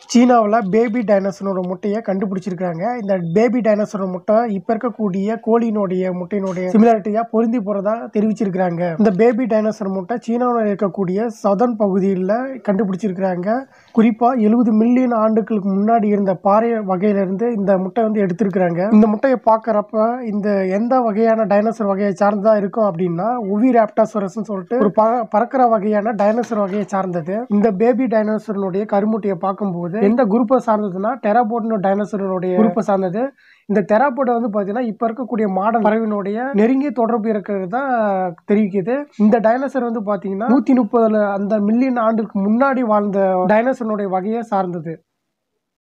சீனாவில் பேபி டைனோசரோட முட்டையை கண்டுபிடிச்சிருக்காங்க இந்த பேபி டைனோசரோட முட்டை இப்போ இருக்கக்கூடிய கோழியினுடைய முட்டையினுடைய சிமிலாரிட்டியாக பொருந்தி போகிறதா தெரிவிச்சிருக்கிறாங்க இந்த பேபி டைனோசர் முட்டை சீனாவில் இருக்கக்கூடிய சதன் பகுதியில் கண்டுபிடிச்சிருக்கிறாங்க குறிப்பாக எழுபது மில்லியன் ஆண்டுகளுக்கு முன்னாடி இருந்த பாறை வகையிலிருந்து இந்த முட்டை வந்து எடுத்திருக்கிறாங்க இந்த முட்டையை பார்க்குறப்ப இந்த எந்த வகையான டைனோசர் வகையை சார்ந்ததா இருக்கும் அப்படின்னா உவி ராப்டாசரஸ்னு சொல்லிட்டு ஒரு பற- பறக்கிற வகையான டைனோசர் வகையை சார்ந்தது இந்த பேபி டைனோசரனுடைய கருமுட்டையை பார்க்கும்போது எந்த குரூப்பை சார்ந்ததுன்னா டெராபோட்னு டைனோசரனுடைய குரூப்பை சார்ந்தது இந்த டெராபோட்டை வந்து பார்த்தீங்கன்னா இப்போ இருக்கக்கூடிய மாடல் பறவையினுடைய நெருங்கிய தொடர்பு இருக்கிறது தான் தெரிவிக்குது இந்த டைனோசர் வந்து பார்த்தீங்கன்னா நூற்றி முப்பதுல அந்த மில்லியன் ஆண்டுக்கு முன்னாடி வாழ்ந்த டைனோசரனுடைய வகையை சார்ந்தது